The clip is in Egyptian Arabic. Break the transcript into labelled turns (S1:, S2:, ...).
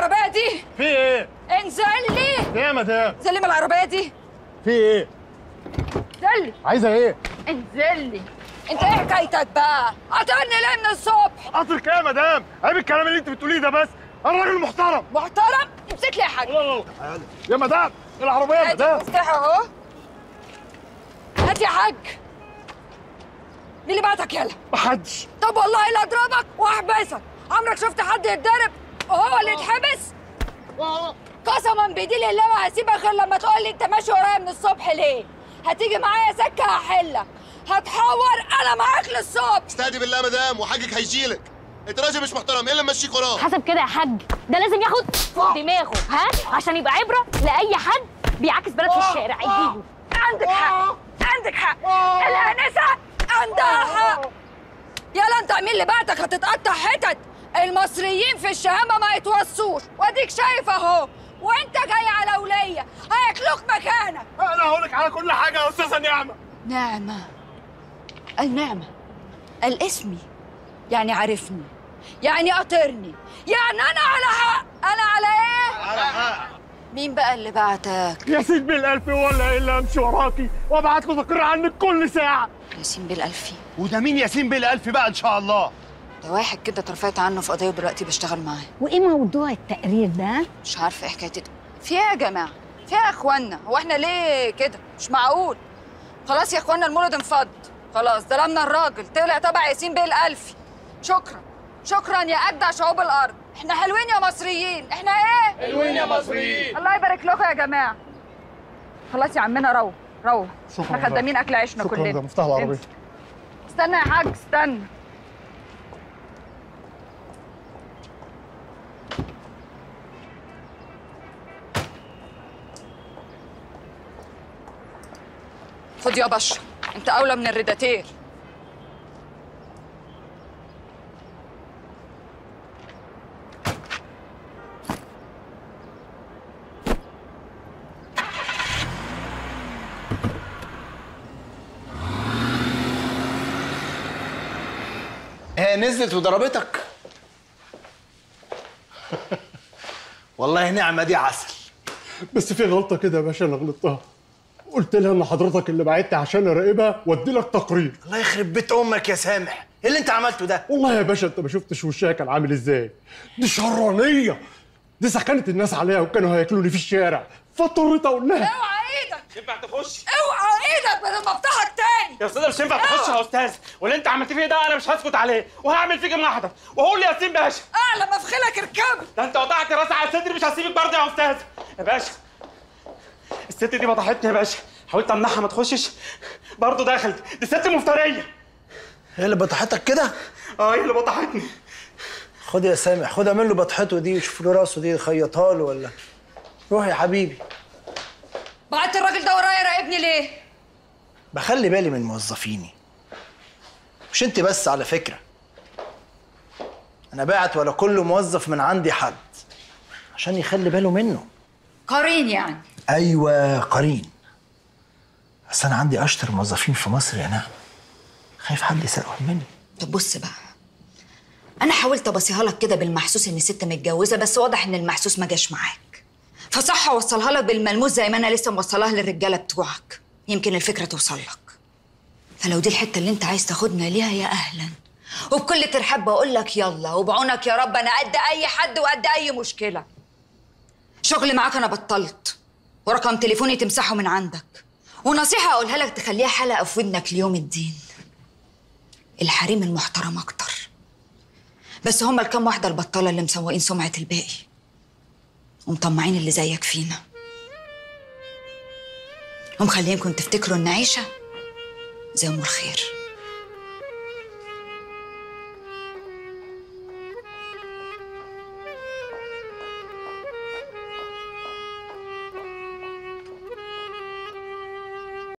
S1: العربيه دي
S2: في ايه؟
S1: انزل لي
S2: في ايه يا مدام؟
S1: انزل لي من العربيه دي
S2: في ايه؟
S1: انزل لي
S2: عايزه ايه؟
S1: انزل لي انت ايه حكايتك بقى قاطعني ليه من الصبح
S2: قصرك ايه يا مدام؟ عيب الكلام اللي انت بتقوليه ده بس انا راجل محترم
S1: محترم امسك لي يا حاج
S2: يا مدام العربيه يا
S1: هات
S2: مدام
S1: المفتاح اهو هات يا حاج مين اللي بعتك يلا
S2: محدش
S1: طب والله لا اضربك واحبسك عمرك شفت حد يتضرب وهو اللي يتحبس قسما بدين الله ما هسيبك غير لما تقول لي انت ماشي ورايا من الصبح ليه هتيجي معايا سكه هحلك هتحور انا معاك للصبح
S3: استهدي بالله يا مدام وحاجك هيجيلك انت راجل مش محترم ايه اللي ماشيك وراه
S4: حسب كده يا حاج ده لازم ياخد فوق دماغه ها عشان يبقى عبره لاي حد بيعاكس بنات في الشارع يجيله
S1: عندك حق عندك حق الانسه عندها حق يلا انت مين اللي بعتك هتتقطع حتت المصريين في الشهامه ما يتوصوش واديك شايف اهو وانت جاي على وليه هياكلوك مكانك
S2: انا هقولك على كل حاجه يا استاذه نعمه
S1: نعمة النعمة الاسمي يعني عارفني يعني قاطرني يعني انا على حق انا على ايه
S3: على حق
S1: مين بقى اللي بعتك
S2: ياسين بالالف ولا الا امشي وراكي وابعت له تقرير عنك كل ساعه
S1: ياسين بالالفي
S3: وده مين ياسين بالالف بقى ان شاء الله
S1: ده واحد كده اترفعت عنه في قضيه ودلوقتي بشتغل معاه
S4: وايه موضوع التقرير ده
S1: مش عارفه ايه حكايته في ايه يا جماعه في ايه يا اخوانا هو احنا ليه كده مش معقول خلاص يا اخوانا المولد انفض خلاص ظلمنا الراجل طلع تبع ياسين بيه الالفي شكرا شكرا يا اجدع شعوب الارض احنا حلوين يا مصريين احنا ايه
S2: حلوين يا مصريين
S1: الله يبارك لكم يا جماعه خلاص يا عمنا روح روح
S2: شكراً
S1: احنا خدامين اكل عيشنا
S2: شكرا
S1: كلنا
S2: ده مفتاح العربيه
S1: استنى يا حاج استنى خد يا بشر انت اولى من الريداتير
S5: هي نزلت وضربتك والله نعمة دي عسل
S2: بس في غلطه كده يا باشا انا غلطتها قلت لها ان حضرتك اللي بعت عشان اراقبها وادي لك تقرير
S5: الله يخرب بيت امك يا سامح ايه اللي انت عملته ده
S2: والله يا باشا انت ما شفتش وشها كان عامل ازاي دي شرانيه دي سخنت الناس عليها وكانوا هياكلوني في الشارع فاضطريت اقول لها
S1: اوعى ايدك
S6: ينفع تخش
S1: اوعى ايدك بدل ما افتحك تاني
S6: يا استاذ مش ينفع تخش يا استاذ واللي انت عملت فيه ده انا مش هسكت عليه وهعمل فيك محضر وهقول لياسين باشا
S1: اعلى ما في خيلك اركبه
S6: ده انت وضعت راسي على صدري مش هسيبك برضه يا استاذ يا باشا الست دي فضحتني يا باشا حاولت امنعها ما تخشش برضه دخلت دي ست مفتريه
S5: هي اللي بطحتك كده
S6: اه هي اللي بطحتني
S5: خد يا سامح خد اعمل له بطحته دي وشوف له راسه دي خيطها له ولا روح يا حبيبي
S1: بعت الراجل ده ورايا راقبني ليه
S5: بخلي بالي من موظفيني مش انت بس على فكرة انا باعت ولا كل موظف من عندي حد عشان يخلي باله منه
S1: قرين يعني
S5: ايوه قرين بس انا عندي اشطر موظفين في مصر يا نعم خايف حد يسرقهم مني
S1: طب بص بقى انا حاولت ابصيها لك كده بالمحسوس ان ست متجوزه بس واضح ان المحسوس ما جاش معاك فصح اوصلها لك بالملموس زي ما انا لسه موصلاها للرجاله بتوعك يمكن الفكره توصل لك فلو دي الحته اللي انت عايز تاخدنا ليها يا اهلا وبكل ترحاب بقول لك يلا وبعونك يا رب انا قد اي حد وقد اي مشكله شغل معاك انا بطلت ورقم تليفوني تمسحه من عندك ونصيحه اقولها لك تخليها حلقه في ودنك ليوم الدين الحريم المحترم اكتر بس هما الكام واحده البطاله اللي مسوقين سمعه الباقي ومطمعين اللي زيك فينا ومخلينكم تفتكروا ان عيشه زي ام الخير